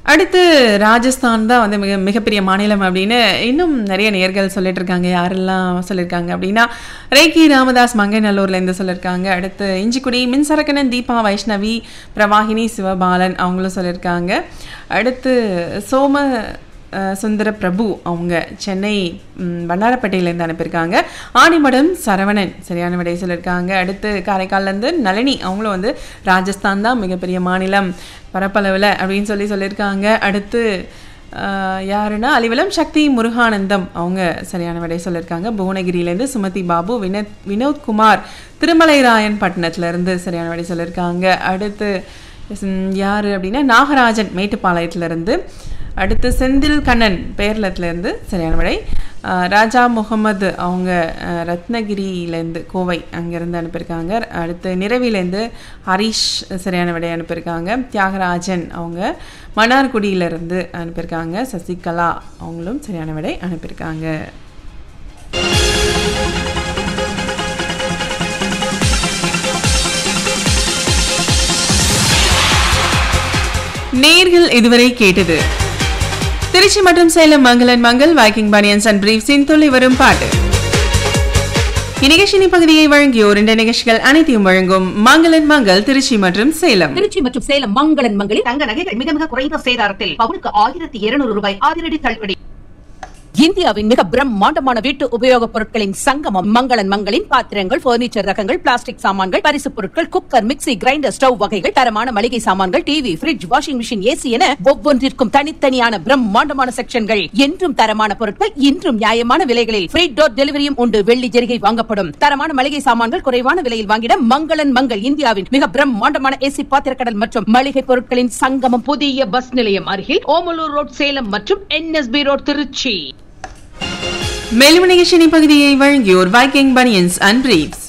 அடுத்து ராஜஸ்தான் தான் வந்து மிக மிகப்பெரிய மாநிலம் அப்படின்னு இன்னும் நிறைய நேர்கள் சொல்லிட்டு இருக்காங்க யாரெல்லாம் சொல்லியிருக்காங்க அப்படின்னா ரேக்கி ராமதாஸ் மங்கைநல்லூர்லேருந்து சொல்லியிருக்காங்க அடுத்து இஞ்சிக்குடி மின்சரக்கணன் தீபா வைஷ்ணவி பிரவாகினி சிவபாலன் அவங்களும் சொல்லியிருக்காங்க அடுத்து சோம அஹ், சுந்தர பிரபு அவங்க சென்னை ம், வண்ணாரப்பேட்டையிலேருந்து அனுப்பியிருக்காங்க ஆணிமடம் சரவணன் சரியான விடை சொல்லியிருக்காங்க அடுத்து காரைக்கால்லேருந்து நளினி அவங்களும் வந்து ராஜஸ்தான் தான் மிகப்பெரிய மாநிலம் பரப்பளவில் அப்படின்னு சொல்லி சொல்லியிருக்காங்க அடுத்து அஹ், யாருன்னா அலிவலம் சக்தி முருகானந்தம் அவங்க சரியான விடை சொல்லியிருக்காங்க புவனகிரியிலேருந்து சுமதி பாபு வினோத் வினோத்குமார் திருமலைராயன் பட்டணத்துலேருந்து சரியான விடை சொல்லியிருக்காங்க அடுத்து ம், யாரு அப்படின்னா நாகராஜன் மேட்டுப்பாளையத்துலேருந்து அடுத்து செந்தில் கண்ணன் பேர்லத்துலேருந்து சரியான விடை அஹ், ராஜா முகமது அவங்க அஹ், ரத்னகிரியிலேருந்து கோவை அங்கேருந்து அனுப்பியிருக்காங்க அடுத்து நிறவிலேருந்து ஹரிஷ் சரியான விடை அனுப்பியிருக்காங்க தியாகராஜன் அவங்க மன்னார்குடியிலேருந்து அனுப்பியிருக்காங்க சசிகலா அவங்களும் சரியான விடை அனுப்பியிருக்காங்க நேர்கள் இதுவரை கேட்டது திருச்சி மற்றும் சேலம் மங்களன் மங்கள் வைக்கிங் பனியன்ஸ் அண்ட் பிரீஃப்ஸின் துள்ளி வரும் பாட்டு இந்நிகழ்ச்சியின் பகுதியை வழங்கியோர் இந்த நிகழ்ச்சிகள் அனைத்தையும் வழங்கும் மங்களன் மங்கள் திருச்சி மற்றும் சேலம் திருச்சி மற்றும் சேலம் மங்களன் மங்களில் தங்க நகைகள் மிக மிக குறைந்த சேதாரத்தில் பவுனுக்கு ஆயிரத்தி இருநூறு ரூபாய் அதிரடி தள்ளுபடி இந்தியாவின் மிக பிரம்மாண்டமான வீட்டு உபயோகப் பொருட்களின் சங்கமம் மங்களன் மங்களின் பாத்திரங்கள் பர்னிச்சர் ரகங்கள் பிளாஸ்டிக் சாமான்கள் பரிசுப் பொருட்கள் குக்கர் மிக்ஸி கிரைண்டர் ஸ்டவ் வகைகள் தரமான மளிகை சாமான்கள் TV fridge washing machine AC என ஒவ்வொன்றிற்கும் தனித்தனியான பிரம்மாண்டமான செக்ஷன்கள் என்றும் தரமான பொருட்கள் இன்றும் நியாயமான விலைகளில் ஃப்ரீ டோர் டெலிவரியும் உண்டு வெள்ளி ஜெரிகை வாங்கப்படும் தரமான மளிகை சாமான்கள் குறைவான விலையில் வாங்கிட மங்களன் மங்கள் இந்தியாவின் மிக பிரம்மாண்டமான ஏசி பாத்திரக்கடல் மற்றும் மளிகை பொருட்களின் சங்கமம் புதிய பஸ் நிலையம் அருகில் ஓமலூர் ரோட் சேலம் மற்றும் என்எஸ்பி ரோட் திருச்சி மேலும் நிகழ்ச்சியின் பகுதியை வழங்கியோர் வைக்கிங் பனியன்ஸ் அண்ட் பிரீஃப்ஸ்